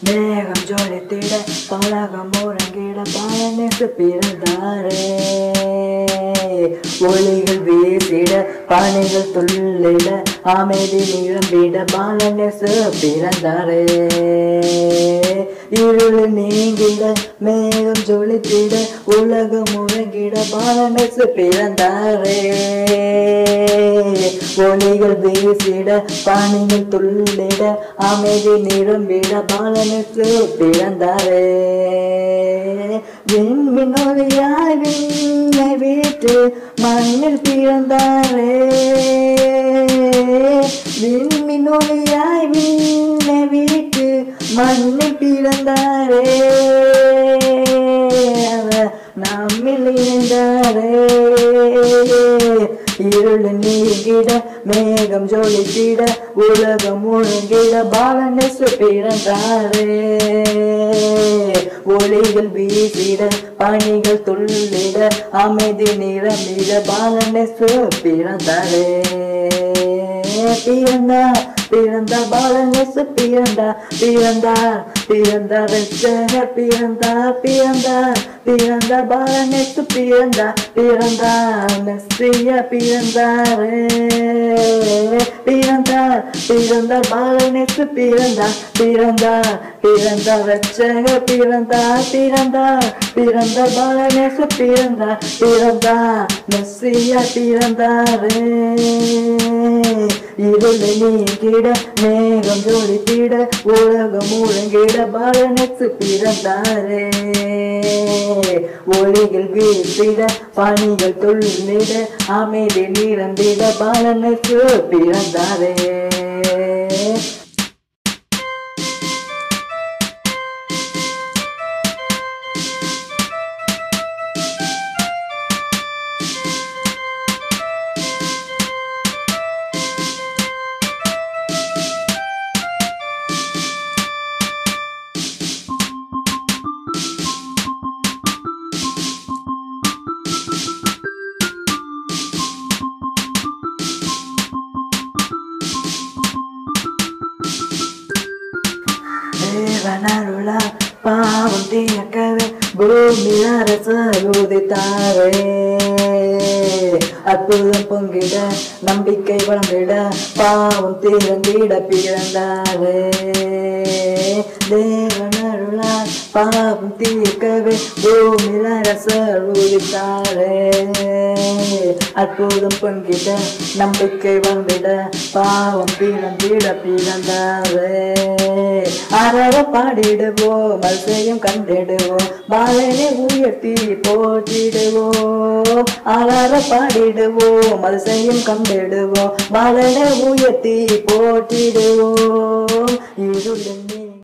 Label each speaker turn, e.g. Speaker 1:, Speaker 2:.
Speaker 1: மேகம் ஜொலித்திட பலகம் முழங்கிட பாலனேசு பிறந்தாரே ஒளிகள் வீசிட பானைகள் துள்ளிட அமைதி நிரம்பிட பாலனேசு பிறந்தாரே இருள் நீங்கிட மேகம் ஜொலித்திட உலகம் முழங்கிட பாலனேசு பிறந்தாரே ஒளிகள் வீசிட பானைகள் துள்ளிட அமைதி நிரம்பிட பாலனுக்கு பிறந்தாரே விண்மினொலியாய் விண்ணை வீட்டு மண்ணில் பிறந்தாரே விண்மினொலியாய் விண்ணை வீட்டு மண்ணில் பிறந்தாரே அவர் நம்மில் இணைந்தாரே இருள் நீங்கிட மேகம் ஜொலித்திட உலகம் முழங்கிட பாலனசு பிறந்தாரே ஒளிகள் வீசிட பணிகள் துள்ளிட அமைதி நிரம்பிட பாலனசு பிறந்தாரே பிறந்தார் பிறந்த பாலனசு பிறந்தார் பிறந்தார் பிறந்தார் ரட்சகர் பிறந்தார் பிறந்தார் பிறந்த பாலனசு பிறந்தார் பிறந்தார் மெஸ்ஸிய பிறந்தாரே பிறந்தார் பிறந்த பாலனசு பிறந்தார் பிறந்தார் பிறந்த ரட்சகர் பிறந்தார் பிறந்தார் பிறந்த பாலனசு பிறந்தார் பிறந்தார் மெஸ்ஸிய பிறந்தாரே இருளை நீங்கிட மேகம் ஜோடித்திட உலகம் முழங்கிட பாலனசு பிறந்தாரே ஒளிகள் வீசிட பணிகள் துள்ளிட அமைதி நிரம்பிட பாலனசு பிறந்தாரே தேவனருளா பாவம் தீர்க்கவே பூமி அரசு உதித்தாரே அற்புதம் பொங்கிட நம்பிக்கை வளர்ந்திட பாவம் தீர்ந்திட பிறந்தாரே தேவனருளா பாவம் தீர்க்கவே பூமி அரசு உதித்தாரே அற்புதம் பொங்கிட நம்பிக்கை வளர்ந்திட பாவம் தீர்ந்திட பிறந்தாரே அறவ பாடிடுவோம் அதிசயம் கண்டிடுவோம் பாலனை உயர்த்தி போற்றிடுவோம் அறவ பாடிடுவோம் அதிசயம் கண்டிடுவோம் பாலனை உயர்த்தி போற்றிடுவோம் இருள் நீ